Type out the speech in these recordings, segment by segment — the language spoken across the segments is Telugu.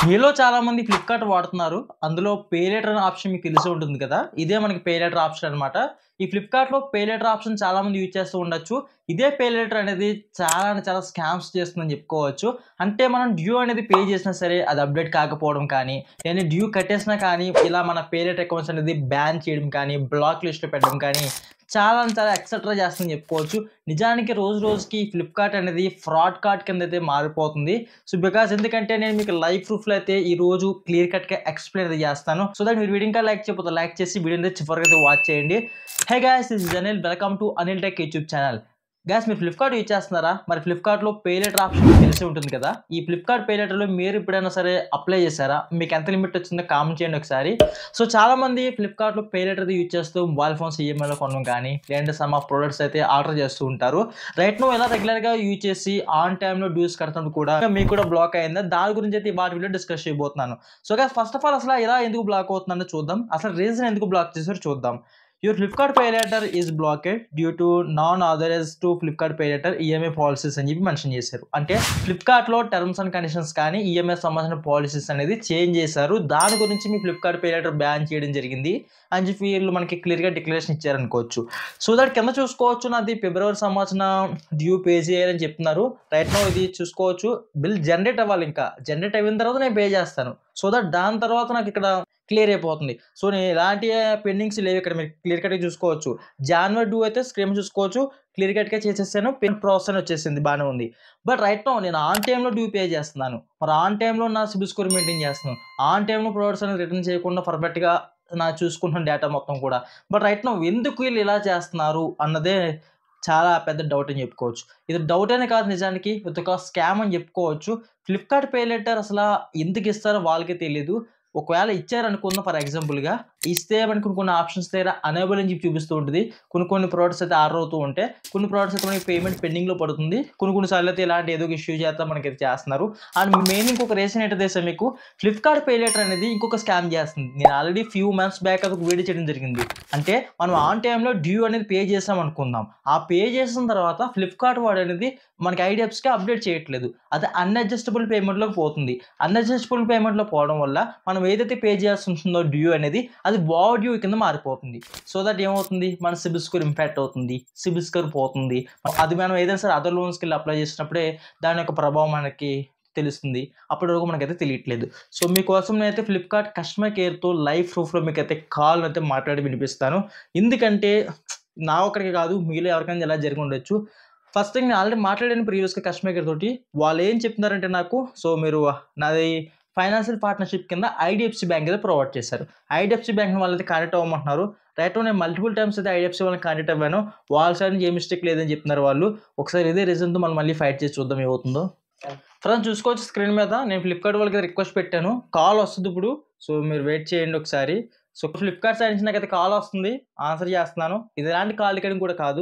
మీలో చాలా మంది ఫ్లిప్కార్ట్ వాడుతున్నారు అందులో పే లేటర్ అనే ఆప్షన్ మీకు తెలిసి ఉంటుంది కదా ఇదే మనకి పే లేటర్ ఆప్షన్ అనమాట ఈ ఫ్లిప్కార్ట్లో పే లేటర్ ఆప్షన్ చాలా మంది యూజ్ చేస్తూ ఉండొచ్చు ఇదే పే లేటర్ అనేది చాలా అంటే చాలా స్కామ్స్ చేస్తుందని చెప్పుకోవచ్చు అంటే మనం డ్యూ అనేది పే చేసినా సరే అది అప్డేట్ కాకపోవడం కానీ లేదా డ్యూ కట్టేసినా కానీ ఇలా మన పే లేటర్ అకౌంట్స్ అనేది బ్యాన్ చేయడం కానీ బ్లాక్ లిస్ట్లో పెట్టడం కానీ చాలా అంటే చాలా ఎక్సెట్రా చేస్తుందని చెప్పుకోవచ్చు నిజానికి రోజు రోజుకి ఫ్లిప్కార్ట్ అనేది ఫ్రాడ్ కార్డ్ కింద అయితే మారిపోతుంది సో బికాస్ ఎందుకంటే నేను మీకు లైవ్ ప్రూఫ్లో అయితే ఈ రోజు క్లియర్ కట్గా ఎక్స్ప్లెయిన్ అయితే చేస్తాను సో దట్ మీరు వీడియో ఇంకా లైక్ చేయకపోతే లైక్ చేసి వీడియో అయితే చివరికి అయితే వాచ్ చేయండి హే గాయస్ ఇస్ జనల్ welcome to Anil tech YouTube channel guys మీరు ఫ్లిప్కార్ట్ యూజ్ చేస్తున్నారా మరి ఫ్లిప్కార్ట్లో పే లెటర్ ఆప్షన్ మీకు తెలిసి ఉంటుంది కదా ఈ ఫ్లిప్కార్ట్ పే లెటర్లో మీరు ఎప్పుడైనా సరే అప్లై చేశారా మీకు ఎంత లిమిట్ వచ్చిందో కామెంట్ చేయండి ఒకసారి సో చాలా మంది ఫ్లిప్కార్ట్లో పే లెటర్ యూజ్ చేస్తూ మొబైల్ ఫోన్స్ ఈఎంఐలో కొనడం కానీ లేదంటే సమ్ ఆఫ్ ప్రొడక్ట్స్ అయితే ఆర్డర్ చేస్తూ ఉంటారు రైట్ నువ్వు ఎలా రెగ్యులర్గా యూజ్ చేసి ఆన్ టైంలో డ్యూస్ కడుతున్నప్పుడు కూడా మీకు కూడా బ్లాక్ అయిందా దాని గురించి అయితే వాటి వీడియో డిస్కస్ చేయబోతున్నాను సో గా ఫస్ట్ ఆఫ్ ఆల్ అసలు ఎలా ఎందుకు బ్లాక్ అవుతుందో చూద్దాం అసలు రీజన్ ఎందుకు బ్లాక్ చేసారో చూద్దాం your Flipkart pay later is blocked due to non authorise to Flipkart pay later EMI policies అని చెప్పి మెన్షన్ చేశారు అంటే ఫ్లిప్కార్ట్లో టర్మ్స్ అండ్ కండిషన్స్ కానీ ఈఎంఐ సంబంధించిన పాలసీస్ అనేది చేంజ్ చేశారు దాని గురించి మీ ఫ్లిప్కార్ట్ పే లెటర్ బ్యాన్ చేయడం జరిగింది అని చెప్పి వీళ్ళు మనకి క్లియర్గా డిక్లరేషన్ ఇచ్చారనుకోవచ్చు సో దట్ కింద చూసుకోవచ్చు నాది ఫిబ్రవరి సంవత్సరం డ్యూ పే చేయాలని చెప్తున్నారు రైట్ నో ఇది చూసుకోవచ్చు బిల్ జనరేట్ అవ్వాలి ఇంకా జనరేట్ అయిన తర్వాత నేను పే చేస్తాను సో దట్ దాని తర్వాత నాకు ఇక్కడ క్లియర్ అయిపోతుంది సో నేను ఎలాంటి పెండింగ్స్ లేవు ఇక్కడ మీరు క్లియర్ కట్గా చూసుకోవచ్చు జాన్వరి డ్యూ అయితే స్క్రీన్ చూసుకోవచ్చు క్లియర్ కట్గా చేసేసాను పెన్ ప్రాసెస్ అని వచ్చేసింది బాగానే ఉంది బట్ రైట్ నో నేను ఆన్ టైంలో డ్యూ పే చేస్తున్నాను మరి ఆన్ టైంలో నా సిబిల్ స్కోర్ మెయింటైన్ చేస్తున్నాను ఆన్ టైంలో ప్రొడక్ట్స్ అనేది రిటర్న్ చేయకుండా పర్ఫెక్ట్గా నా చూసుకుంటున్న డేటా మొత్తం కూడా బట్ రైట్ నో ఎందుకు వీళ్ళు ఇలా చేస్తున్నారు అన్నదే చాలా పెద్ద డౌట్ అని చెప్పుకోవచ్చు ఇది డౌట్ అనే కాదు నిజానికి ఇది ఒక స్కామ్ అని చెప్పుకోవచ్చు ఫ్లిప్కార్ట్ పే లెటర్ అసలు ఎందుకు ఇస్తారో వాళ్ళకే తెలియదు ఒకవేళ ఇచ్చారనుకుందాం ఫర్ ఎగ్జాంపుల్గా ఇస్తే మనకి కొన్ని కొన్ని ఆప్షన్స్ దగ్గర అనేబుల్ అని చెప్పి చూపిస్తూ ఉంటుంది కొన్ని కొన్ని ప్రోడక్ట్స్ అయితే ఆర్డర్ అవుతూ ఉంటే కొన్ని ప్రోడక్ట్స్ అయితే మనకి పేమెంట్ పెండింగ్లో పడుతుంది కొన్ని కొన్ని సార్లు అయితే ఇలాంటి ఏదో ఒక ఇష్యూ చేస్తా మనకి అయితే చేస్తున్నారు అండ్ మెయిన్ ఇంకొక రీజన్ ఏంటో తెలుసా మీకు ఫ్లిప్కార్ట్ పే లెటర్ అనేది ఇంకొక స్కామ్ చేస్తుంది నేను ఆల్రెడీ ఫ్యూ మంత్స్ బ్యాక్ అది వీడియో చేయడం జరిగింది అంటే మనం ఆన్ టైంలో డ్యూ అనేది పే చేసాం అనుకుందాం ఆ పే చేసిన తర్వాత ఫ్లిప్కార్ట్ వాడు అనేది మనకి ఐడియాప్స్కి అప్డేట్ చేయట్లేదు అది అన్అడ్జస్టబుల్ పేమెంట్లోకి పోతుంది అన్అడ్జస్టబుల్ పేమెంట్లో పోవడం వల్ల మనం ఏదైతే పే చేయాల్సి ఉంటుందో డ్యూ అనేది అది వావ్ డ్యూ కింద మారిపోతుంది సో దట్ ఏమవుతుంది మన సిబిల్ స్కోర్ ఇంపాక్ట్ అవుతుంది సిబిల్ స్కోర్ పోతుంది అది మనం ఏదైనా సరే అదర్ లోన్స్కి వెళ్ళి అప్లై చేసినప్పుడే దాని యొక్క ప్రభావం మనకి తెలుస్తుంది అప్పటి వరకు మనకైతే తెలియట్లేదు సో మీకోసం నేనైతే ఫ్లిప్కార్ట్ కస్టమర్ కేర్తో లైవ్ ప్రూఫ్లో మీకు అయితే కాల్ అయితే మాట్లాడి వినిపిస్తాను ఎందుకంటే నా ఒక్కడికి కాదు మీలో ఎవరికైనా ఎలా జరిగి ఉండొచ్చు ఫస్ట్ థింగ్ నేను ఆల్రెడీ మాట్లాడాను ప్రీవియస్గా కస్టమర్ కేర్ తోటి వాళ్ళు ఏం చెప్తున్నారంటే నాకు సో మీరు నాది ఫైనాన్షియల్ పార్ట్నర్షిప్ కింద ఐడిఎఫ్సి బ్యాంక్ అయితే ప్రొవైడ్ చేశారు ఐడిఎఫ్సి బ్యాంక్ వాళ్ళైతే కాంటాక్ట్ అవ్వమంటున్నారు రైట్ నేను మల్టిపుల్ టైమ్స్ అయితే ఐడిఎఫ్సి వాళ్ళని కాంటాక్ట్ అవ్వాను వాళ్ళ సైడ్ నుంచి ఏ మిస్టేక్ లేదని చెప్తున్నారు వాళ్ళు ఒకసారి ఇదే రీజన్తో మనం మళ్ళీ ఫైట్ చేసి చూద్దాం ఏమవుతుందో ఫ్రెండ్స్ చూసుకోవచ్చు స్క్రీన్ మీద నేను ఫ్లిప్కార్ట్ వాళ్ళకి రిక్వెస్ట్ పెట్టాను కాల్ వస్తుంది ఇప్పుడు సో మీరు వెయిట్ చేయండి ఒకసారి సో ఫ్లిప్కార్ట్ సైడ్ నుంచి నాకైతే కాల్ వస్తుంది ఆన్సర్ చేస్తున్నాను ఇది ఎలాంటి కాల్ ఇక్కడ కూడా కాదు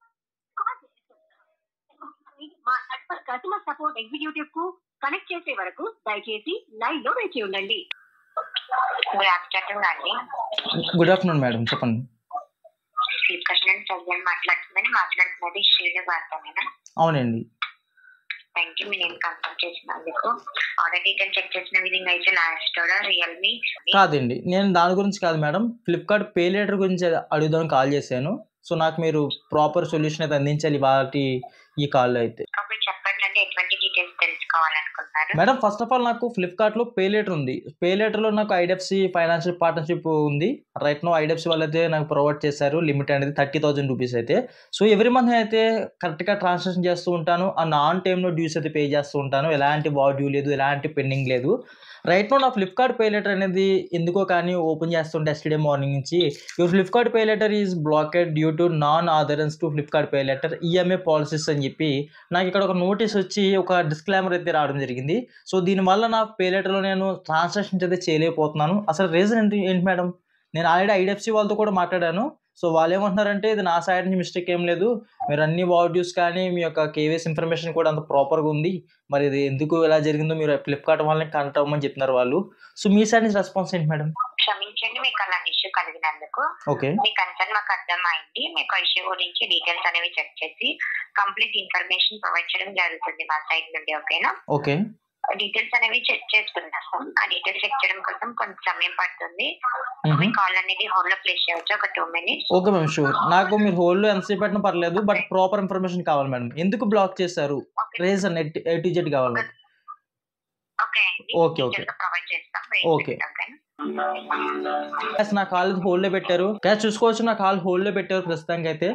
మా కస్టమర్ సపోర్ట్ ఎగ్జిక్యూటివ్ కు కనెక్ట్ చేసే వరకు దయచేసి లైన్ లో వేచి ఉండండి గుడ్ ఆఫ్టర్నూన్ అండి గుడ్ ఆఫ్టర్నూన్ మేడం చెప్పండి ఫ్లిప్కార్ట్ నుంచి ప్రజెంట్ మాట్లాడుతుందని మాట్లాడుతున్నది శ్రీనివాసమేనా అవునండి థ్యాంక్ యూ మీ నేను కన్ఫర్మ్ చేసినందుకు ఆర్డర్ డీటెయిల్ చెక్ చేసిన విధంగా అయితే లాస్ట్ ఆర్డర్ రియల్మీ కాదండి నేను దాని గురించి కాదు మేడం ఫ్లిప్కార్ట్ పే లేటర్ గురించి అడుగుదామని కాల్ చేశాను సో నాకు మీరు ప్రాపర్ సొల్యూషన్ అయితే అందించాలి వాటి ఈ కాల్లో అయితే ఒకటి చెప్పండి అంటే ఎటువంటి డీటెయిల్స్ తెలుసుకోవాలనుకుంటున్నారు మేడం ఫస్ట్ ఆఫ్ ఆల్ నాకు ఫ్లిప్కార్ట్లో పే లేటర్ ఉంది పే లేటర్లో నాకు ఐడిఎఫ్సి ఫైనాన్షియల్ పార్ట్నర్షిప్ ఉంది రైట్ నో ఐడిఎఫ్సి వాళ్ళు అయితే నాకు ప్రొవైడ్ చేశారు లిమిట్ అనేది థర్టీ థౌసండ్ రూపీస్ అయితే సో ఎవ్రీ మంత్ అయితే కరెక్ట్గా ట్రాన్సాక్షన్ చేస్తూ ఉంటాను ఆ నాన్ టైంలో డ్యూస్ అయితే పే చేస్తూ ఉంటాను ఎలాంటి వా డ్యూ లేదు ఎలాంటి పెండింగ్ లేదు రైట్ నో నా ఫ్లిప్కార్ట్ పే లెటర్ అనేది ఎందుకో కానీ ఓపెన్ చేస్తుంటే ఎస్టర్డే మార్నింగ్ నుంచి your Flipkart pay later is blocked due to non adherence to Flipkart pay later EMI policies అని చెప్పి నాకు ఇక్కడ ఒక నోటీస్ వచ్చి ఒక డిస్క్లైమర్ అయితే రావడం జరిగింది సో దీనివల్ల నా పే లెటర్లో నేను ట్రాన్సాక్షన్స్ అయితే చేయలేకపోతున్నాను అసలు రీజన్ ఏంటి ఏంటి మేడం నేను ఆల్రెడీ ఐడిఎఫ్సి వాళ్ళతో కూడా మాట్లాడాను సో వాళ్ళు ఏమంటున్నారంటే ఇది నా సైడ్ నుంచి మిస్టేక్ ఏం లేదు మీరు అన్ని వాడ్యూస్ కానీ మీ యొక్క కేవీఎస్ ఇన్ఫర్మేషన్ కూడా అంత ప్రాపర్గా ఉంది మరి ఇది ఎందుకు ఎలా జరిగిందో మీరు ఫ్లిప్కార్ట్ వాళ్ళని కనెక్ట్ అవ్వమని చెప్తున్నారు వాళ్ళు సో మీ సైడ్ నుంచి రెస్పాన్స్ ఏంటి మేడం క్షమించండి మీకు అలాంటి ఇష్యూ కలిగినందుకు ఓకే మీ కన్సర్న్ మాకు అర్థమైంది మీకు ఇష్యూ గురించి డీటెయిల్స్ అనేవి చెక్ చేసి కంప్లీట్ ఇన్ఫర్మేషన్ ప్రొవైడ్ చేయడం జరుగుతుంది మా సైడ్ నుండి ఓకేనా ఓకే డీటెయిల్స్ అనేవి చెక్ చేసుకున్నాం ఆ డీటెయిల్స్ చెక్ చేయడం కోసం కొంచెం సమయం పడుతుంది మ్మ్. మీ కాల్ అనేది హోల్డ్ లో ప్లేస్ చేయవచ్చు ఒక two minutes okay ma'am sure నాకు మీరు హోల్డ్లో ఎంతసేపు పెట్టినా పర్లేదు బట్ ప్రాపర్ ఇన్ఫర్మేషన్ కావాలి మేడం ఎందుకు బ్లాక్ చేశారు okay reason A to Z కావాలి నాకు. ఓకే అండి ఓకే, ఓకే. ప్రొవైడ్ చేస్తాం ఓకే. గ్యాస్ నా కాల్ హోల్డ్లో పెట్టారు గ్యాస్ చూసుకోవచ్చు నా కాల్ హోల్డ్లో పెట్టారు ప్రస్తుతానికి అయితే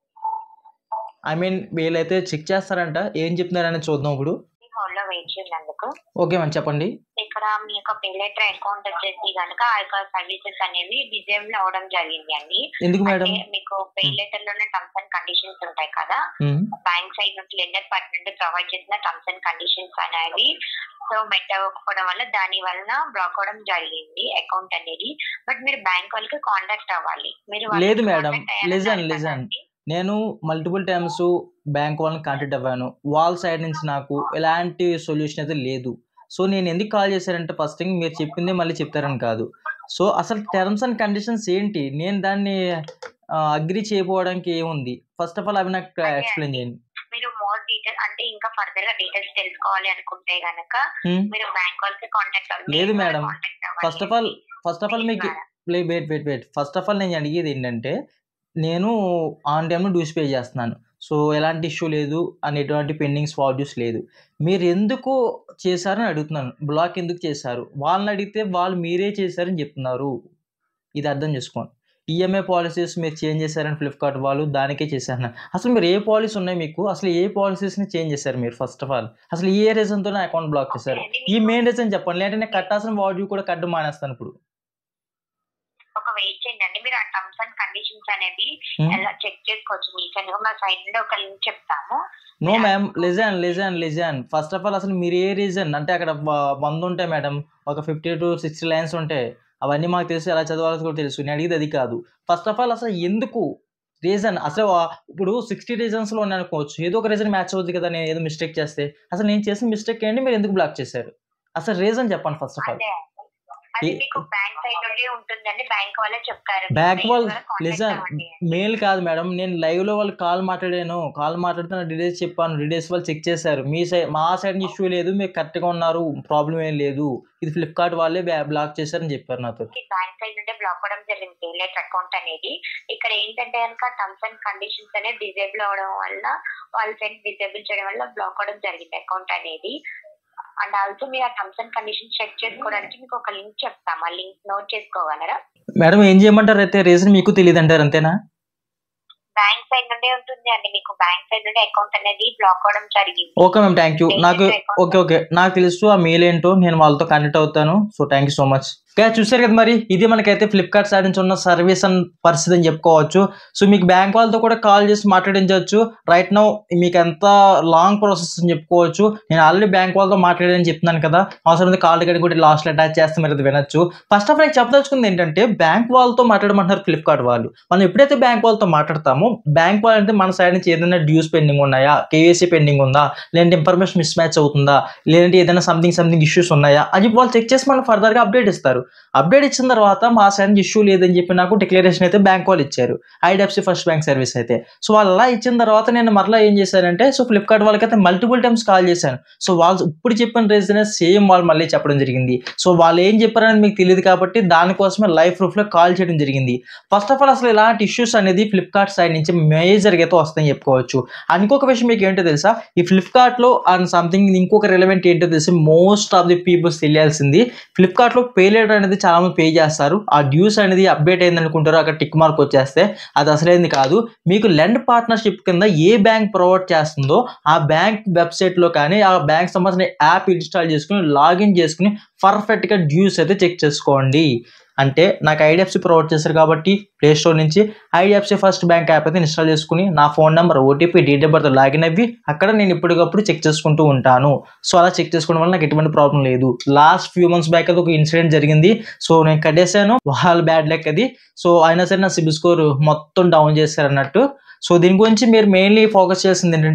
ఐ మీన్ వీళ్ళైతే చెక్ చేస్తారంట ఏం చెప్తున్నారని చూద్దాం ఇప్పుడు హోల్డ్ లో వెయిట్ చేసినందుకు ఓకే మ్యామ్ చెప్పండి ఇక్కడ మీ యొక్క పే లెటర్ అకౌంట్ వచ్చేసి కనుక ఆ యొక్క సర్వీసెస్ అనేవి డిజేబుల్ అవడం జరిగింది అండి ఎందుకు మేడం అంటే మీకు పే లెటర్ లోనే టర్మ్స్ అండ్ కండిషన్స్ ఉంటాయి కదా మ్మ్. బ్యాంక్ సైడ్ నుంచి లెండర్ పార్టీ నుండి ప్రొవైడ్ చేసిన టర్మ్స్ అండ్ కండిషన్స్ అనేవి సో మెట్ అవ్వకపోవడం వల్ల దాని వలన బ్లాక్ అవడం జరిగింది అకౌంట్ అనేది బట్ మీరు బ్యాంక్ వాళ్ళకి కాంటాక్ట్ అవ్వాలి మీరు వాళ్ళకి లేదు మేడం. contact అయ్యారని Listen, అడగాలి listen. అండి. నేను మల్టిపుల్ టైమ్స్ బ్యాంక్ వాళ్ళని కాంటాక్ట్ అవ్వాను వాళ్ళ సైడ్ నుంచి నాకు ఎలాంటి సొల్యూషన్ అయితే లేదు సో నేను ఎందుకు కాల్ చేశానంటే ఫస్ట్ థింగ్ మీరు చెప్పిందే మళ్ళీ చెప్తారని కాదు సో అసలు టర్మ్స్ అండ్ కండిషన్స్ ఏంటి నేను దాన్ని అగ్రి చేయకపోవడానికి ఏముంది ఫస్ట్ ఆఫ్ ఆల్ అవి నాకు ఎక్స్ప్లెయిన్ చేయండి మీరు మోర్ డీటెయిల్ అంటే ఇంకా ఫర్దర్ గా డీటెయిల్స్ తెలుసుకోవాలి అనుకుంటే గనక Hmm. మీరు బ్యాంక్ వాళ్ళకి కాంటాక్ట్ అవ్వాలి లేదు మీరు మేడం. contact అవ్వాలి. First of all first of all మీకు wait wait wait first of all నేను అడిగేది ఏంటంటే నేను ఆన్ టైంలో డ్యూస్ పే చేస్తున్నాను సో ఎలాంటి ఇష్యూ లేదు అని ఎటువంటి పెండింగ్ స్వాప్ డ్యూస్ లేదు మీరు ఎందుకు చేశారని అడుగుతున్నాను బ్లాక్ ఎందుకు చేశారు వాళ్ళని అడిగితే వాళ్ళు మీరే చేశారని చెప్తున్నారు ఇది అర్థం చేసుకోండి ఈఎంఐ పాలసీస్ మీరు చేంజ్ చేశారని ఫ్లిప్కార్ట్ వాళ్ళు దానికే చేశారని అసలు మీరు ఏ పాలసీ ఉన్నాయి మీకు అసలు ఏ పాలసీస్ని చేంజ్ చేశారు మీరు ఫస్ట్ ఆఫ్ ఆల్ అసలు ఏ రీజన్తో నా అకౌంట్ బ్లాక్ చేశారు ఈ మెయిన్ రీజన్ చెప్పండి లేదంటే నేను కట్టాల్సిన వాడ్యూ కూడా కట్టు మానేస్తాను ఇప్పుడు ఒక వెయిట్ చేయండి అండి మీరు ఆ టర్మ్స్ అండ్ కండిషన్స్ అనేవి Hmm. ఎలా చెక్ చేసుకోవచ్చు మీకు మా సైడ్ నుండి ఒక లింక్ చెప్తాము no ma'am listen listen listen first of all అసలు మీరు ఏ రీజన్ అంటే అక్కడ వ- వంద ఉంటాయి మేడం ఒక ఫిఫ్టీ టు సిక్స్టీ లైన్స్ ఉంటాయి అవన్నీ మాకు తెలుసు ఎలా చదవాలో కూడా తెలుసు నేను అడిగేది అది కాదు ఫస్ట్ ఆఫ్ ఆల్ అసలు ఎందుకు రీజన్ అసలు ఆ- ఇప్పుడు సిక్స్టీ రీజన్స్లో ఉన్నాయి అనుకోవచ్చు ఏదో ఒక రీజన్ మ్యాచ్ అవుతుంది కదా నేను ఏదో మిస్టేక్ చేస్తే అసలు నేను చేసిన మిస్టేక్ ఏంటి మీరు ఎందుకు బ్లాక్ చేశారు అసలు రీజన్ చెప్పండి ఫస్ట్ ఆఫ్ ఆల్ అదే అది ఏ- మీకు బ్యాంక్ సైడ్ నుండి ఉంటుందండి బ్యాంక్ వాళ్ళే చెప్తారు Bank Mail వాళ్ళు- ద్వారా contact listen, అవ్వండి. మెయిల్ కాదు మేడం నేను లైవ్లో వాళ్ళు కాల్ మాట్లాడాను కాల్ మాట్లాడుతున్న డీటెయిల్స్ చెప్పాను డీటెయిల్స్ వాళ్ళు చెక్ చేశారు మీ సైడ్ మా సైడ్ నుంచి ఇష్యూ లేదు మీరు కరెక్ట్గా ఉన్నారు ప్రాబ్లం ఏం లేదు ఇది ఫ్లిప్కార్ట్ వాళ్ళే బ్లాక్ చేశారని చెప్పారు నాతో బ్యాంక్ సైడ్ నుండి బ్లాక్ అవడం జరిగింది పేలెట్ అకౌంట్ అనేది ఇక్కడ ఏంటంటే కనుక టర్మ్స్ అండ్ కండిషన్స్ అనేది డిజేబుల్ అవడం వల్ల వాళ్ళ సైడ్ డిజేబుల్ చేయడం వల్ల బ్లాక్ అవడం జరిగింది అకౌంట్ అనేది అండ్ ఆల్సో మీరు ఆ టర్మ్స్ అండ్ కండిషన్స్ చెక్ చేసుకోవడానికి మీకు ఒక లింక్ చెప్తాం ఆ లింక్ నోట్ చేసుకోగలరా మేడం ఏం చేయమంటారు అయితే రీజన్ మీకు తెలియదు అంటారు అంతేనా బ్యాంక్ సైడ్ నుండే ఉంటుంది అండి మీకు బ్యాంక్ సైడ్ నుండి అకౌంట్ అనేది బ్లాక్ అవడం జరిగింది ఓకే మ్యామ్ థ్యాంక్ యూ నాకు ఓకే ఓకే నాకు తెలుసు ఆ మెయిల్ ఏంటో నేను వాళ్ళతో కనెక్ట్ అవుతాను so thank you so much ఇంకా చూసారు కదా మరి ఇది మనకైతే ఫ్లిప్కార్ట్ సైడ్ నుంచి ఉన్న సర్వీస్ అని పరిస్థితి అని చెప్పుకోవచ్చు సో మీకు బ్యాంక్ వాళ్ళతో కూడా కాల్ చేసి మాట్లాడించవచ్చు రైట్ నౌ మీకు ఎంత లాంగ్ ప్రాసెస్ అని చెప్పుకోవచ్చు నేను ఆల్రెడీ బ్యాంక్ వాళ్ళతో మాట్లాడానని చెప్తున్నాను కదా అవసరం ఉంది కాల్ టికెట్ కూడా లాస్ట్లో అటాచ్ చేస్తే మీరు అది వినొచ్చు ఫస్ట్ ఆఫ్ ఆల్ నేను చెప్పదలుచుకుంది ఏంటంటే బ్యాంక్ వాళ్ళతో మాట్లాడమంటున్నారు ఫ్లిప్కార్ట్ వాళ్ళు మనం ఎప్పుడైతే బ్యాంక్ వాళ్ళతో మాట్లాడతామో బ్యాంక్ వాళ్ళు అంటే మన సైడ్ నుంచి ఏదైనా డ్యూస్ పెండింగ్ ఉన్నాయా కేవైసీ పెండింగ్ ఉందా లేదంటే ఇన్ఫర్మేషన్ మిస్ మ్యాచ్ అవుతుందా లేదంటే ఏదైనా సంథింగ్ సంథింగ్ ఇష్యూస్ ఉన్నాయా అని చెప్పి వాళ్ళు చెక్ చేసి మనం ఫర్దర్గా అప్డేట్ ఇస్తారు అప్డేట్ ఇచ్చిన తర్వాత మా సైడ్ నుంచి ఇష్యూ లేదని చెప్పి నాకు డిక్లరేషన్ అయితే బ్యాంక్ వాళ్ళు ఇచ్చారు ఐడిఎఫ్సి ఫస్ట్ బ్యాంక్ సర్వీస్ అయితే సో వాళ్ళు అలా ఇచ్చిన తర్వాత నేను మరలా ఏం చేశానంటే సో ఫ్లిప్కార్ట్ వాళ్ళకైతే మల్టిపుల్ టైమ్స్ కాల్ చేశాను సో వాళ్ళు ఇప్పుడు చెప్పిన రీజన్ సేమ్ వాళ్ళు మళ్ళీ చెప్పడం జరిగింది సో వాళ్ళు ఏం చెప్పారని మీకు తెలియదు కాబట్టి దానికోసమే లైవ్ ప్రూఫ్లో కాల్ చేయడం జరిగింది ఫస్ట్ ఆఫ్ ఆల్ అసలు ఇలాంటి ఇష్యూస్ అనేది ఫ్లిప్కార్ట్ సైడ్ నుంచి మేజర్గా అయితే వస్తాయని చెప్పుకోవచ్చు ఇంకొక విషయం మీకు ఏంటో తెలుసా ఈ ఫ్లిప్కార్ట్లో అండ్ సంథింగ్ ఇంకొక రిలవెంట్ ఏంటో తెలిసి మోస్ట్ ఆఫ్ ది పీపుల్స్ తెలియాల్సింది ఫ్లిప్కార్ట్లో పే లేటర్ అనేది చాలా మంది పే చేస్తారు ఆ డ్యూస్ అనేది అప్డేట్ అయింది అనుకుంటారు అక్కడ టిక్ మార్క్ వచ్చేస్తే అది అసలైంది కాదు మీకు లెండ్ పార్ట్నర్షిప్ కింద ఏ బ్యాంక్ ప్రొవైడ్ చేస్తుందో ఆ బ్యాంక్ వెబ్సైట్లో కానీ ఆ బ్యాంక్ సంబంధించిన యాప్ ఇన్స్టాల్ చేసుకుని లాగిన్ చేసుకుని పర్ఫెక్ట్గా డ్యూస్ అయితే చెక్ చేసుకోండి అంటే నాకు ఐడిఎఫ్సి ప్రొవైడ్ చేశారు కాబట్టి ప్లే స్టోర్ నుంచి ఐడిఎఫ్సి ఫస్ట్ బ్యాంక్ యాప్ అయితే ఇన్స్టాల్ చేసుకుని నా phone number OTP date of birth login అవ్వి అక్కడ నేను ఇప్పటికప్పుడు చెక్ చేసుకుంటూ ఉంటాను సో అలా చెక్ చేసుకోవడం వల్ల నాకు ఎటువంటి ప్రాబ్లం లేదు లాస్ట్ ఫ్యూ మంత్స్ బ్యాక్ అయితే ఒక ఇన్సిడెంట్ జరిగింది సో నేను కట్టేశాను వాళ్ళ బ్యాడ్ లెక్ అది సో అయినా సరే నా సిబిల్ స్కోర్ మొత్తం డౌన్ చేశారు అన్నట్టు సో దీని గురించి మీరు మెయిన్లీ ఫోకస్ చేసింది ఏంటంటే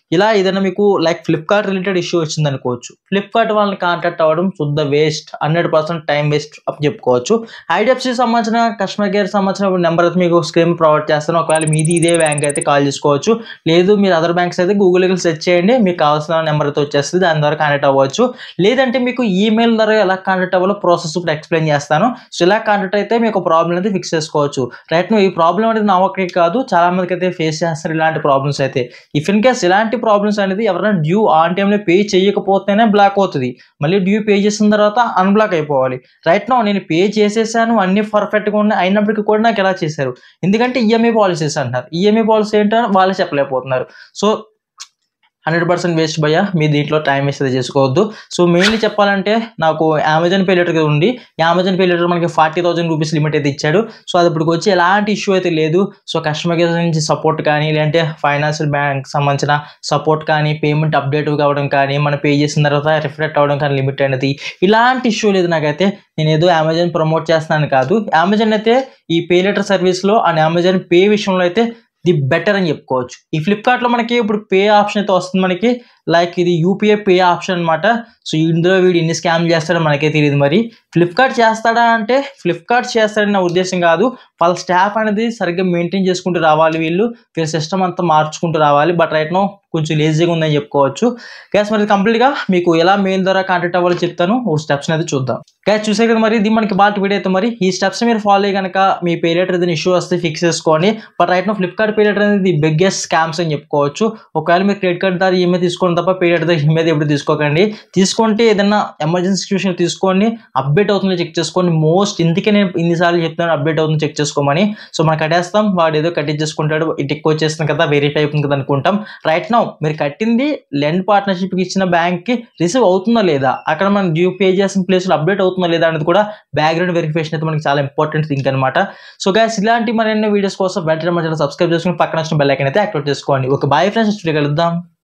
ఇలా ఏదైనా మీకు లైక్ ఫ్లిప్కార్ట్ రిలేటెడ్ ఇష్యూ వచ్చింది అనుకోవచ్చు ఫ్లిప్కార్ట్ వాళ్ళని కాంటాక్ట్ అవ్వడం శుద్ధ waste hundred percent time waste అని చెప్పుకోవచ్చు ఐడిఎఫ్సి సంబంధించిన కస్టమర్ కేర్ సంబంధించిన నెంబర్ అయితే మీకు స్క్రీన్ ప్రొవైడ్ చేస్తాను ఒకవేళ మీది ఇదే బ్యాంక్ అయితే కాల్ చేసుకోవచ్చు లేదు మీరు అదర్ బ్యాంక్స్ అయితే గూగుల్కి సెర్చ్ చేయండి మీకు కావాల్సిన నెంబర్ అయితే వచ్చేస్తుంది దాని ద్వారా కాంటాక్ట్ అవ్వచ్చు లేదంటే మీకు ఈమెయిల్ ద్వారా ఎలా కాంటాక్ట్ అవ్వాలో ప్రాసెస్ ఇప్పుడు ఎక్స్ప్లెయిన్ చేస్తాను సో ఇలా కాంటాక్ట్ అయితే మీకు ప్రాబ్లం అయితే ఫిక్స్ చేసుకోవచ్చు రైట్ నువ్వు ఈ ప్రాబ్లం అనేది నా ఒక్కరికి కాదు చాలా మందికి అయితే ఫేస్ చేస్తారు ఇలాంటి ప్రాబ్లమ్స్ అయితే ఇఫ్ ఇన్ కేస్ ఇలాంటి ప్రాబ్లమ్స్ అనేది ఎవరైనా డ్యూ ఆన్ టైంలో పే చేయకపోతేనే బ్లాక్ అవుతుంది మళ్ళీ డ్యూ పే చేసిన తర్వాత అన్బ్లాక్ అయిపోవాలి రైట్ నో నేను పే చేసేసాను అన్ని పర్ఫెక్ట్గా ఉన్నాయి అయినప్పటికీ కూడా నాకు ఎలా చేశారు ఎందుకంటే ఈఎంఐ పాలసీస్ అంటారు ఈఎంఐ పాలసీ ఏంటో వాళ్ళు చెప్పలేకపోతున్నారు సో హండ్రెడ్ పర్సెంట్ వేస్ట్ భయ్యా మీ దీంట్లో టైం వేస్ట్ అయితే చేసుకోవద్దు సో మెయిన్లీ చెప్పాలంటే నాకు అమెజాన్ పే లెటర్ ఉంది ఈ అమెజాన్ పే లెటర్ మనకి ఫార్టీ థౌసండ్ రూపీస్ లిమిట్ అయితే ఇచ్చాడు సో అది ఇప్పుడు వచ్చి ఎలాంటి ఇష్యూ అయితే లేదు సో కస్టమర్ కేర్ నుంచి సపోర్ట్ కానీ లేదంటే ఫైనాన్షియల్ బ్యాంక్ సంబంధించిన సపోర్ట్ కానీ పేమెంట్ అప్డేట్ కావడం కానీ మనం పే చేసిన తర్వాత రిఫ్లెక్ట్ అవ్వడం కానీ లిమిట్ అనేది ఇలాంటి ఇష్యూ లేదు నాకైతే నేను ఏదో అమెజాన్ ప్రమోట్ చేస్తున్నాను కాదు అమెజాన్ అయితే ఈ పే లెటర్ సర్వీస్లో అండ్ అమెజాన్ పే విషయంలో అయితే ది బెటర్ అని చెప్పుకోవచ్చు ఈ ఫ్లిప్కార్ట్లో మనకి ఇప్పుడు పే ఆప్షన్ అయితే వస్తుంది మనకి లైక్ ఇది యూపీఐ పే ఆప్షన్ అనమాట సో ఇందులో వీడు ఎన్ని స్కామ్ చేస్తాడో మనకే తెలియదు మరి ఫ్లిప్కార్ట్ చేస్తాడా అంటే ఫ్లిప్కార్ట్ చేస్తాడని నా ఉద్దేశం కాదు వాళ్ళ స్టాఫ్ అనేది సరిగ్గా మెయింటైన్ చేసుకుంటూ రావాలి వీళ్ళు వీళ్ళ సిస్టమ్ అంతా మార్చుకుంటూ రావాలి బట్ రైట్ నో కొంచెం లేజీగా ఉందని చెప్పుకోవచ్చు గ్యాస్ మరి కంప్లీట్గా మీకు ఎలా మెయిల్ ద్వారా కాంటాక్ట్ అవ్వాలో చెప్తాను ఓ స్టెప్స్ అయితే చూద్దాం గ్యాస్ చూసే కదా మరి ఇది మనకి బాగా వీడియో అయితే మరి ఈ స్టెప్స్ మీరు ఫాలో అయ్యి కనుక మీ పే లెటర్ ఏదైనా ఇష్యూ వస్తే ఫిక్స్ చేసుకోండి but right now Flipkart pay later అనేది బిగ్గెస్ట్ స్కామ్స్ అని చెప్పుకోవచ్చు ఒకవేళ మీరు క్రెడిట్ కార్డ్ ద్వారా ఈమెయిల్ తీసుకోవడం తప్ప పే లెటర్ ద్వారా ఈమెయిల్ ఎప్పుడు తీసుకోకండి తీసుకుంటే ఏదైనా ఎమర్జెన్సీ సిచ్యువేషన్ తీసుకోండి అప్డేట్ అవుతుందో చెక్ చేసుకోండి మోస్ట్ ఇందుకే నేను ఇన్నిసార్లు చెప్తాను అప్డేట్ అవుతుందో చెక్ చేసుకోమని సో మనం కట్టేస్తాం వాడు ఏదో కట్టించేసుకుంటాడు ఇటు ఎక్కువ వచ్చేస్తుంది కదా వెరిఫై అవుతుంది కదా అనుకుంటాం రైట్ నౌ మీరు కట్టింది లెండ్ పార్ట్నర్షిప్కి ఇచ్చిన బ్యాంక్కి రిసీవ్ అవుతుందా లేదా అక్కడ మనం డ్యూ పే చేసిన ప్లేస్లో అప్డేట్ అవుతుందా లేదా అనేది కూడా బ్యాక్గ్రౌండ్ వెరిఫికేషన్ అయితే మనకి చాలా ఇంపార్టెంట్ థింగ్ అనమాట సో గ్యాస్ ఇలాంటి మరిన్ని వీడియోస్ కోసం వెంటనే మన సబ్స్క్రైబ్ చేసుకుని పక్కన వచ్చిన బెల్ ఐకన్ అయితే యాక్టివేట్ చేసుకోండి ఒక బాయ్ ఫ్రెండ్స్ కలుద్దాం